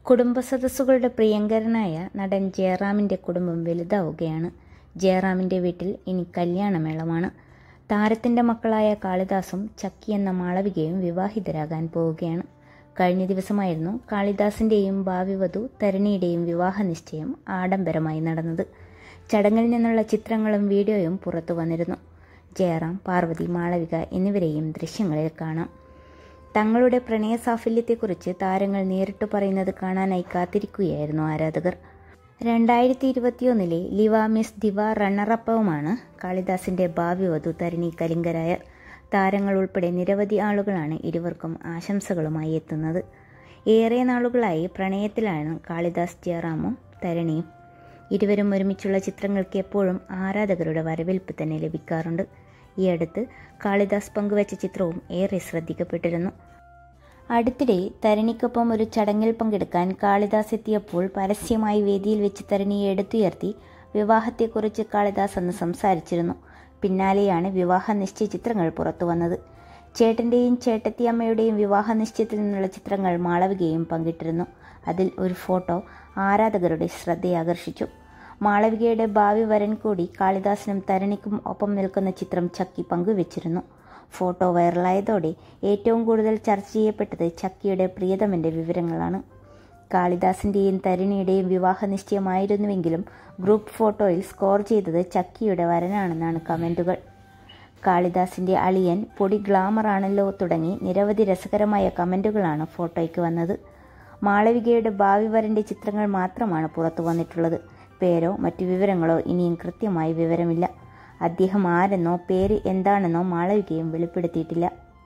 കുടുംബസദസ്സുകളുടെ പ്രിയങ്കരനായ നടൻ ജയറാമിൻ്റെ കുടുംബം വലുതാവുകയാണ് ജയറാമിൻ്റെ വീട്ടിൽ ഇനി കല്യാണമേളമാണ് താരത്തിൻ്റെ മക്കളായ കാളിദാസും ചക്കി എന്ന മാളവികയും വിവാഹിതരാകാൻ പോവുകയാണ് കഴിഞ്ഞ ദിവസമായിരുന്നു കാളിദാസിൻ്റെയും ഭാവിവധു തരണിയുടെയും വിവാഹ നിശ്ചയം ആഡംബരമായി നടന്നത് ചടങ്ങിൽ നിന്നുള്ള ചിത്രങ്ങളും വീഡിയോയും പുറത്തു വന്നിരുന്നു ജയറാം പാർവതി മാളവിക എന്നിവരെയും ദൃശ്യങ്ങളിൽ കാണാം തങ്ങളുടെ പ്രണയ സാഫല്യത്തെക്കുറിച്ച് താരങ്ങൾ നേരിട്ട് പറയുന്നത് കാണാനായി കാത്തിരിക്കുകയായിരുന്നു ആരാധകർ രണ്ടായിരത്തി ഇരുപത്തിയൊന്നിലെ ലിവ മിസ് ദിവ റണ്ണറപ്പവുമാണ് കാളിദാസിന്റെ ഭാവി വധു തരണി കലിംഗരായർ താരങ്ങൾ ഉൾപ്പെടെ നിരവധി ആളുകളാണ് ഇരുവർക്കും ആശംസകളുമായി എത്തുന്നത് ഏറെ നാളുകളായി പ്രണയത്തിലാണ് കാളിദാസ് ജയറാമും തരണിയും ഇരുവരും ഒരുമിച്ചുള്ള ചിത്രങ്ങൾക്ക് എപ്പോഴും ആരാധകരുടെ വരവേൽപ്പ് തന്നെ ലഭിക്കാറുണ്ട് ഈ അടുത്ത് കാളിദാസ് പങ്കുവച്ച ചിത്രവും ഏറെ ശ്രദ്ധിക്കപ്പെട്ടിരുന്നു അടുത്തിടെ തരണിക്കൊപ്പം ഒരു ചടങ്ങിൽ പങ്കെടുക്കാൻ കാളിദാസ് എത്തിയപ്പോൾ പരസ്യമായി വേദിയിൽ വെച്ച് തരണിയെ എടുത്തുയർത്തി വിവാഹത്തെക്കുറിച്ച് കാളിദാസ് അന്ന് സംസാരിച്ചിരുന്നു പിന്നാലെയാണ് വിവാഹ നിശ്ചയ ചിത്രങ്ങൾ പുറത്തു വന്നത് ചേട്ടൻ്റെയും ചേട്ടത്തിയമ്മയുടെയും വിവാഹ നിശ്ചയത്തിൽ നിന്നുള്ള ചിത്രങ്ങൾ മാളവികയും പങ്കിട്ടിരുന്നു അതിൽ ഒരു ഫോട്ടോ ആരാധകരുടെ ശ്രദ്ധയാകർഷിച്ചു മാളവികയുടെ ഭാവി വരൻ കൂടി കാളിദാസിനും തരണിക്കും ഒപ്പം നിൽക്കുന്ന ചിത്രം ചക്കി പങ്കുവച്ചിരുന്നു ഫോട്ടോ വൈറലായതോടെ ഏറ്റവും കൂടുതൽ ചർച്ച ചെയ്യപ്പെട്ടത് ചക്കിയുടെ പ്രിയതമൻ്റെ വിവരങ്ങളാണ് കാളിദാസിൻ്റെയും തരുണിയുടെയും വിവാഹ നിശ്ചയമായിരുന്നുവെങ്കിലും ഗ്രൂപ്പ് ഫോട്ടോയിൽ സ്കോർ ചെയ്തത് ചക്കിയുടെ വരനാണെന്നാണ് കമൻറ്റുകൾ കാളിദാസിൻ്റെ അളിയൻ പൊടി ഗ്ലാമറാണല്ലോ തുടങ്ങി നിരവധി രസകരമായ കമൻറ്റുകളാണ് ഫോട്ടോയ്ക്ക് വന്നത് മാളവികയുടെ ഭാവി വരൻ്റെ ചിത്രങ്ങൾ മാത്രമാണ് പുറത്തു വന്നിട്ടുള്ളത് പേരോ മറ്റു വിവരങ്ങളോ ഇനിയും കൃത്യമായി വിവരമില്ല അദ്ദേഹം ആരെന്നോ പേര് എന്താണെന്നോ മാളവികയും വെളിപ്പെടുത്തിയിട്ടില്ല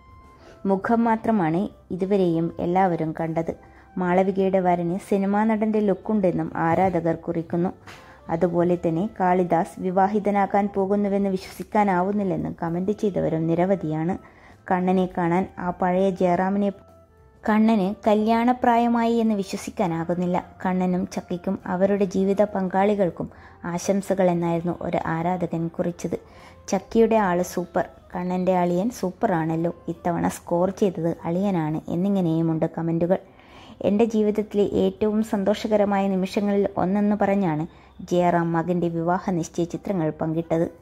മുഖം മാത്രമാണ് ഇതുവരെയും എല്ലാവരും കണ്ടത് മാളവികയുടെ വരന് സിനിമാ നടന്റെ ലുക്കുണ്ടെന്നും ആരാധകർ കുറിക്കുന്നു അതുപോലെ തന്നെ കാളിദാസ് വിവാഹിതനാക്കാൻ പോകുന്നുവെന്ന് വിശ്വസിക്കാനാവുന്നില്ലെന്നും കമന്റ് ചെയ്തവരും നിരവധിയാണ് കണ്ണനെ കാണാൻ ആ പഴയ ജയറാമിനെ കണ്ണന് കല്യാണപ്രായമായി എന്ന് വിശ്വസിക്കാനാകുന്നില്ല കണ്ണനും ചക്കിക്കും അവരുടെ ജീവിത പങ്കാളികൾക്കും ആശംസകൾ എന്നായിരുന്നു ഒരു ആരാധകൻ കുറിച്ചത് ചക്കിയുടെ ആള് സൂപ്പർ കണ്ണൻ്റെ അളിയൻ സൂപ്പറാണല്ലോ ഇത്തവണ സ്കോർ ചെയ്തത് അളിയനാണ് എന്നിങ്ങനെയുമുണ്ട് കമൻറ്റുകൾ എൻ്റെ ജീവിതത്തിലെ ഏറ്റവും സന്തോഷകരമായ നിമിഷങ്ങളിൽ ഒന്നെന്ന് പറഞ്ഞാണ് ജയറാം മകൻ്റെ വിവാഹ നിശ്ചയ ചിത്രങ്ങൾ പങ്കിട്ടത്